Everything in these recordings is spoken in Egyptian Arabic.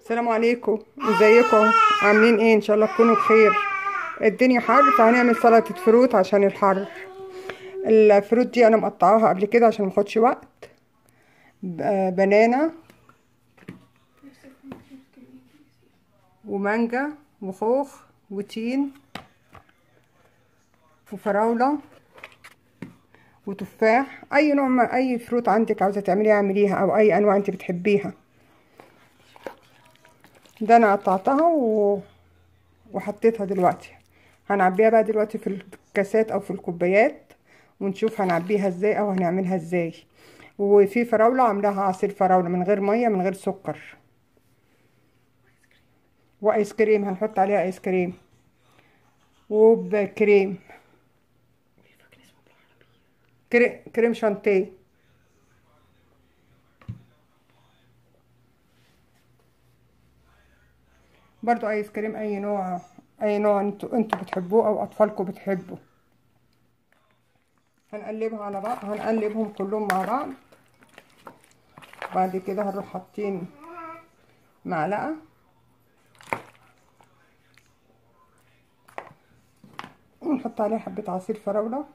السلام عليكم ازيكم عاملين ايه ان شاء الله تكونوا بخير الدنيا حر فهنعمل سلطه فروت عشان الحر الفروت دي انا مقطعاها قبل كده عشان ماخدش وقت ب- بنانا ومانجا وخوخ وتين وفراوله وتفاح اي نوع ما اي فروت عندك عاوزه تعمليها اعمليها او اي انواع انت بتحبيها ده انا قطعتها و... وحطيتها دلوقتي هنعبيها بقى دلوقتي في الكاسات او في الكوبايات ونشوف هنعبيها ازاي او هنعملها ازاي وفي فراولة عاملاها عصير فراولة من غير مية من غير سكر وايس كريم هنحط عليها ايس كريم وبكريم كري... كريم شانتيه برضو ايس كريم اي نوع اي نوع انتوا انتوا بتحبوه او اطفالكم بتحبوا هنقلبها على بعض هنقلبهم كلهم مع بعض بعد كده هنروح حاطين معلقه ونحط عليها حبه عصير فراوله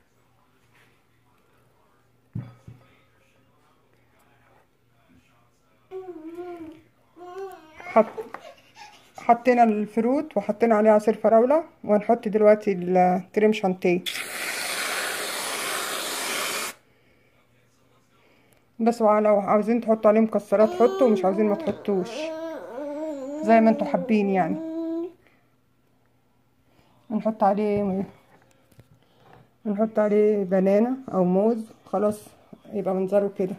حط حطينا الفروت وحطينا عليه عصير فراولة وهنحط دلوقتي الكريم شانتيه بس لو عاوزين تحطوا عليه مكسرات حطوا ومش عاوزين ما تحطوش زي ما انتوا حابين يعني نحط عليه نحط عليه بنانا او موز خلاص يبقى منظره كده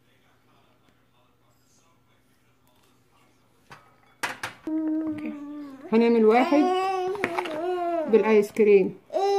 هنعمل واحد بالايس كريم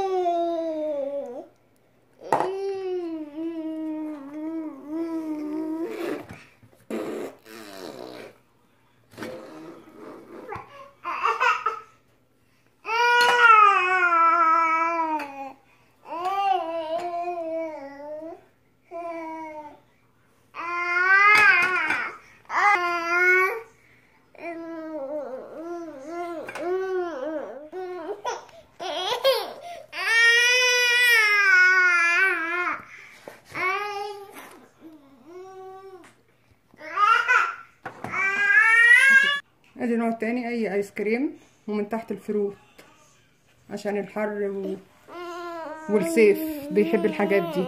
ادي نوع تاني اي ايس كريم ومن تحت الفروت عشان الحر و... والصيف بيحب الحاجات دي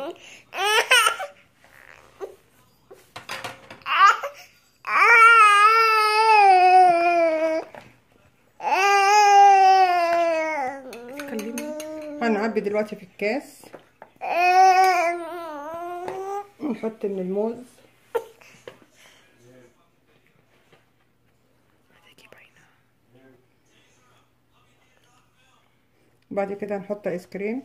هنعبي دلوقتي في الكاس ونحط من الموز بعد كده نحط ايس كريم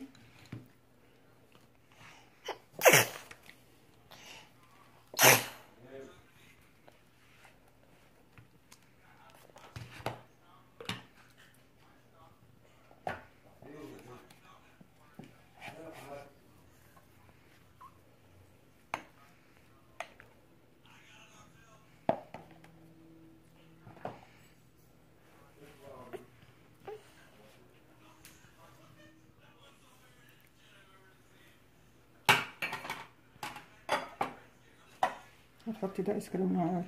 هتحطي ده ايس كريم نوع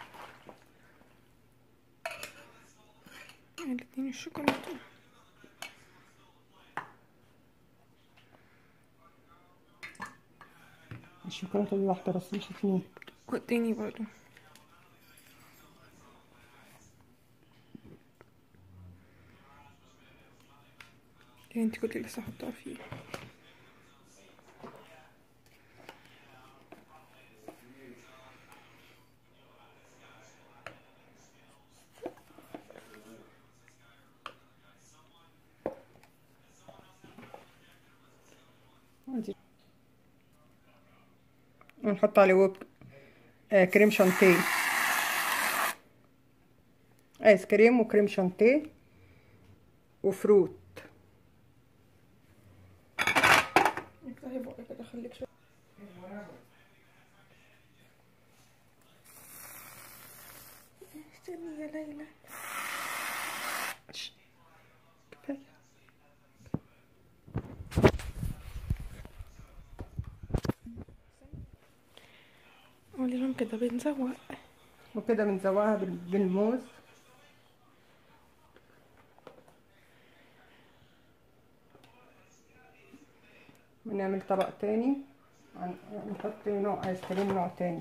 الاتنين الشوكولاتة الشوكولاته دي واحده بس مش اتنين والتاني برضو يعني انت كنت لسه حطها فيه ونحط عليه وب آه كريم شانتيه ايس كريم وكريم شانتيه وفروت افتحي بقك كده خليك شوية استني يا ليلى شش. كفاية قولي لهم كده بنزوق وكده بنزوقها بال- بالموز ونعمل طبق تاني هن- نحط نوع ايس كريم نوع تاني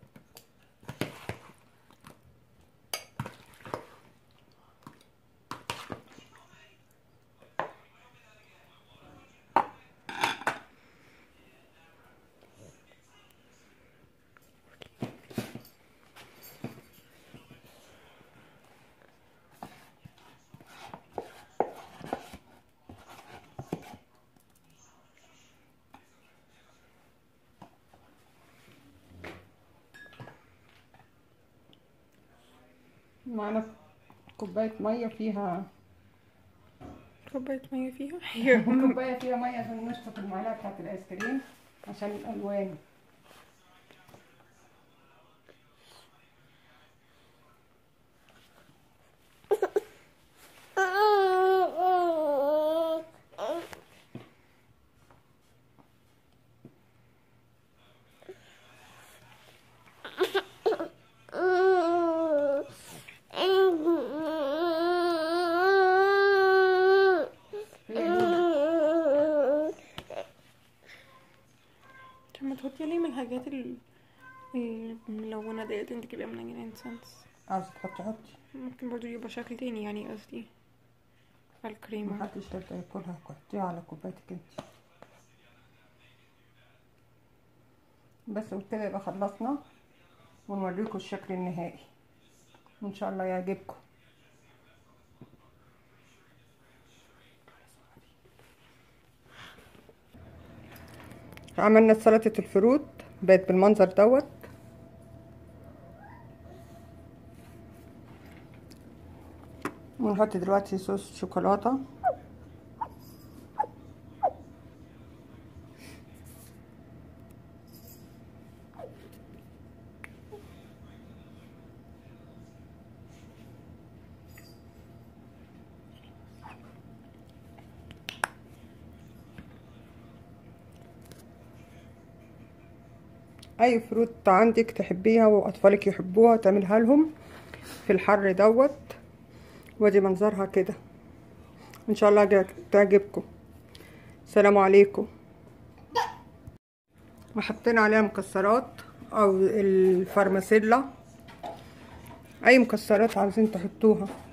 معانا كوباية مية فيها كوباية مية فيها هي كوباية فيها مية عشان نشطف المعلقة بتاعت الآيس كريم عشان الألوان طب ما تحطي لي من الحاجات ال- الملونة ديت انت كده من الانسنس عاوزة تحطي حطي ممكن برضو يبقى شكل تاني يعني قصدي الكريمة محدش يقدر ياكلها حطيها على كوبايتك انت بس وبكده يبقى خلصنا ونوريكم الشكل النهائي وان شاء الله يعجبكم عملنا سلطة الفروت بقت بالمنظر دوت ونحط دلوقتي صوص شوكولاتة اي فروت عندك تحبيها واطفالك يحبوها تعملها لهم في الحر دوت وادي منظرها كده ان شاء الله جا- تعجبكم السلام عليكم وحطينا عليها مكسرات او الفارماسيلا اي مكسرات عاوزين تحطوها